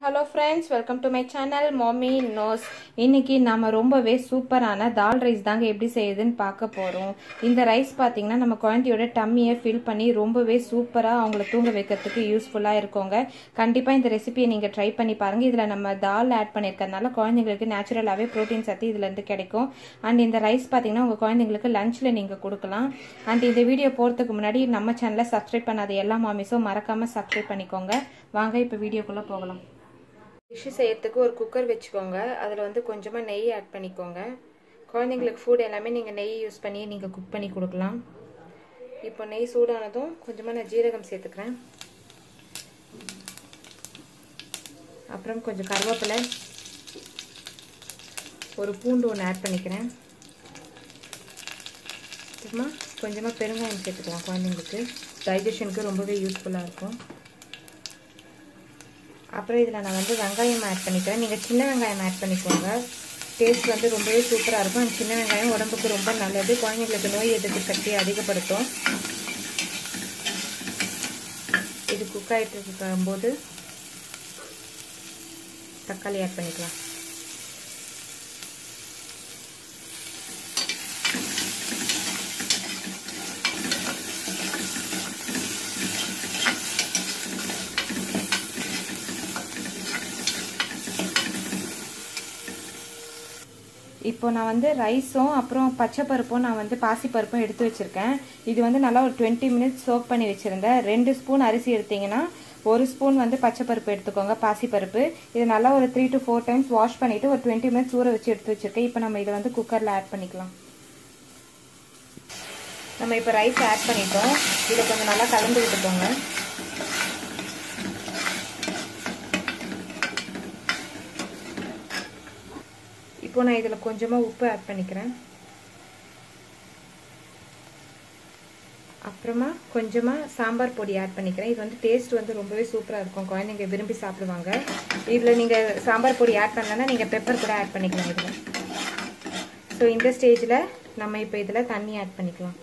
hello friends welcome to my channel மாமி knows இன்னைக்கு நம்ம ரொம்பவே சூப்பரான தால் ரைஸ் தாங்க எப்படி செய்யுதுன்னு பார்க்க போகிறோம் இந்த ரைஸ் பார்த்தீங்கன்னா நம்ம குழந்தையோட டம்மியை ஃபில் பண்ணி ரொம்பவே சூப்பராக அவங்கள தூங்க வைக்கிறதுக்கு யூஸ்ஃபுல்லாக இருக்குங்க கண்டிப்பாக இந்த ரெசிபியை நீங்கள் ட்ரை பண்ணி பாருங்கள் இதில் நம்ம தால் ஆட் பண்ணியிருக்கறதுனால குழந்தைங்களுக்கு நேச்சுரலாகவே ப்ரோட்டீன் சத்து இதுலேருந்து கிடைக்கும் அண்ட் இந்த ரைஸ் பார்த்தீங்கன்னா உங்கள் குழந்தைங்களுக்கு லஞ்சில் நீங்கள் கொடுக்கலாம் அண்ட் இந்த வீடியோ போகிறதுக்கு முன்னாடி நம்ம சேனலை சப்ஸ்கிரைப் பண்ணாத எல்லா மாமிஸும் மறக்காமல் சப்ஸ்கிரைப் பண்ணிக்கோங்க வாங்க இப்போ வீடியோக்குள்ளே போகலாம் டிஷ்ஷு செய்யறதுக்கு ஒரு குக்கர் வச்சுக்கோங்க அதில் வந்து கொஞ்சமாக நெய் ஆட் பண்ணிக்கோங்க குழந்தைங்களுக்கு ஃபுட் எல்லாமே நீங்கள் நெய் யூஸ் பண்ணி நீங்கள் குக் பண்ணி கொடுக்கலாம் இப்போ நெய் சூடானதும் கொஞ்சமாக நான் ஜீரகம் சேர்த்துக்கிறேன் அப்புறம் கொஞ்சம் கருவேப்பிலை ஒரு பூண்டு ஒன்று ஆட் பண்ணிக்கிறேன் அப்புறமா கொஞ்சமாக பெருங்காயம் சேர்த்துக்கலாம் குழந்தைங்களுக்கு டைஜஷனுக்கு ரொம்பவே யூஸ்ஃபுல்லாக இருக்கும் அப்புறம் இதில் நான் வந்து வெங்காயம் ஆட் பண்ணிக்கிறேன் நீங்கள் சின்ன வெங்காயம் ஆட் பண்ணிக்கோங்க டேஸ்ட் வந்து ரொம்பவே சூப்பராக இருக்கும் அந்த சின்ன வெங்காயம் உடம்புக்கு ரொம்ப நல்லது குழந்தைங்களுக்கு நோய் எதிர்ப்பு சக்தியை அதிகப்படுத்தும் இது குக் ஆகிட்டு இருக்கும்போது தக்காளி ஆட் பண்ணிக்கலாம் இப்போ நான் வந்து ரைஸும் அப்புறம் பச்சை பருப்பும் நான் வந்து பாசிப்பருப்பும் எடுத்து வச்சுருக்கேன் இது வந்து நல்லா ஒரு டுவெண்ட்டி மினிட்ஸ் சோக் பண்ணி வச்சுருந்தேன் ரெண்டு ஸ்பூன் அரிசி எடுத்தீங்கன்னா ஒரு ஸ்பூன் வந்து பச்சை பருப்பு எடுத்துக்கோங்க பாசிப்பருப்பு இது நல்லா ஒரு three to four times wash பண்ணிவிட்டு ஒரு டுவெண்ட்டி மினிட்ஸ் ஊற வச்சு எடுத்து வச்சுருக்கேன் இப்போ நம்ம இதை வந்து குக்கரில் ஆட் பண்ணிக்கலாம் நம்ம இப்போ ரைஸ் ஆட் பண்ணிட்டோம் இதை கொஞ்சம் நல்லா கலந்து விட்டுக்கோங்க இப்போ நான் இதில் கொஞ்சமாக உப்பு ஆட் பண்ணிக்கிறேன் அப்புறமா கொஞ்சமாக சாம்பார் பொடி ஆட் பண்ணிக்கிறேன் இது வந்து டேஸ்ட் வந்து ரொம்பவே சூப்பராக இருக்கும் குழந்தைங்க விரும்பி சாப்பிடுவாங்க இதில் நீங்கள் சாம்பார் பொடி ஆட் பண்ணலன்னா நீங்கள் பெப்பர் கூட ஆட் பண்ணிக்கலாம் இதில் ஸோ இந்த ஸ்டேஜில் நம்ம இப்போ இதில் தண்ணி ஆட் பண்ணிக்கலாம்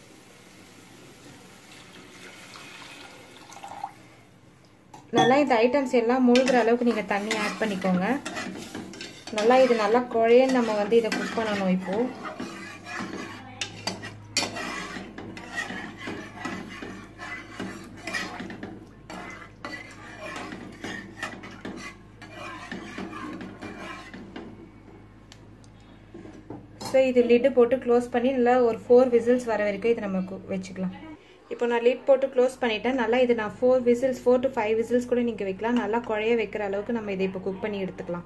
நல்லா இந்த ஐட்டம்ஸ் எல்லாம் மூழ்கிற அளவுக்கு நீங்கள் தண்ணி ஆட் பண்ணிக்கோங்க நல்லா இது நல்லா குழைய நம்ம வந்து இதை குக் பண்ணணும் இப்போ ஸோ இது லிட்டு போட்டு க்ளோஸ் பண்ணி நல்லா ஒரு ஃபோர் விசில்ஸ் வர வரைக்கும் இதை நம்ம வச்சுக்கலாம் இப்போ நான் லிட் போட்டு க்ளோஸ் பண்ணிட்டேன் நல்லா இது நான் four whistles four to five whistles கூட நீங்கள் வைக்கலாம் நல்லா குழைய வைக்கிற அளவுக்கு நம்ம இதை இப்போ குக் பண்ணி எடுத்துக்கலாம்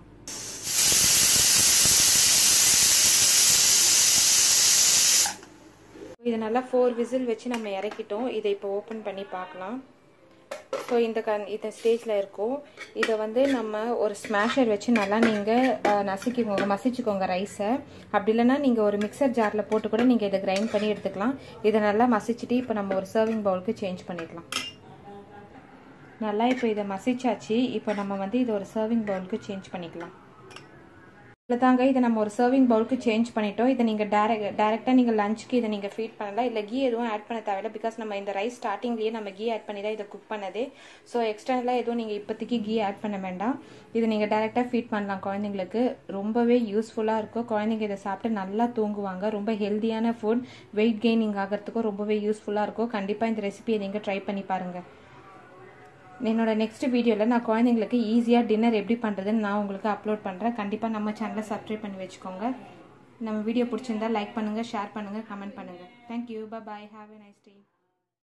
இது நல்லா ஃபோர் விசில் வச்சு நம்ம இறக்கிட்டோம் இதை இப்போ ஓப்பன் பண்ணி பார்க்கலாம் ஸோ இந்த கண் இந்த ஸ்டேஜில் இருக்கும் இதை வந்து நம்ம ஒரு ஸ்மாஷர் வச்சு நல்லா நீங்கள் நசுக்கிக்கோங்க மசிச்சுக்கோங்க ரைஸை அப்படி இல்லைன்னா நீங்கள் ஒரு மிக்சர் ஜாரில் போட்டு கூட நீங்கள் இதை கிரைண்ட் பண்ணி எடுத்துக்கலாம் இதை நல்லா மசிச்சுட்டு இப்போ நம்ம ஒரு சர்விங் பவுலுக்கு சேஞ்ச் பண்ணிடலாம் நல்லா இப்போ இதை மசிச்சாச்சு இப்போ நம்ம வந்து இதை ஒரு சர்விங் பவுலுக்கு சேஞ்ச் பண்ணிக்கலாம் தாங்க இதை நம்ம ஒரு சர்விங் பவுலுக்கு சேஞ்ச் பண்ணிட்டோம் இதை நீங்கள் டேரக்ட் டேரெக்டாக நீங்கள் லஞ்சுக்கு இதை நீங்கள் ஃபீட் பண்ணலாம் இல்லை கீ எதுவும் ஆட் பண்ண தேவையில்ல பிகாஸ் நம்ம இந்த ரைஸ் ஸ்டார்டிங்லேயே நம்ம கீ ஆட் பண்ணி தான் இதை குக் பண்ணதே ஸோ எக்ஸ்டர்னலாக எதுவும் நீங்கள் இப்போதைக்கு கீ ஆட் பண்ண வேண்டாம் இதை நீங்கள் டேரெக்டாக ஃபீட் பண்ணலாம் குழந்தைங்களுக்கு ரொம்பவே யூஸ்ஃபுல்லாக இருக்கும் குழந்தைங்க இதை சாப்பிட்டு நல்லா தூங்குவாங்க ரொம்ப ஹெல்த்தியான ஃபுட் வெயிட் கெய்னிங் ஆகிறதுக்கும் ரொம்பவே யூஸ்ஃபுல்லாக இருக்கும் கண்டிப்பாக இந்த ரெசிபியை நீங்கள் ட்ரை பண்ணி பாருங்கள் என்னோட நெக்ஸ்ட் வீடியோவில் நான் குழந்தைங்களுக்கு ஈஸியாக டின்னர் எப்படி பண்ணுறதுன்னு நான் உங்களுக்கு அப்லோட் பண்ணுறேன் கண்டிப்பாக நம்ம சேனலை சப்ஸ்கிரைப் பண்ணி வச்சுக்கோங்க நம்ம வீடியோ பிடிச்சிருந்தா லைக் பண்ணுங்கள் ஷேர் பண்ணுங்கள் கமெண்ட் பண்ணுங்கள் thank you bye have a nice day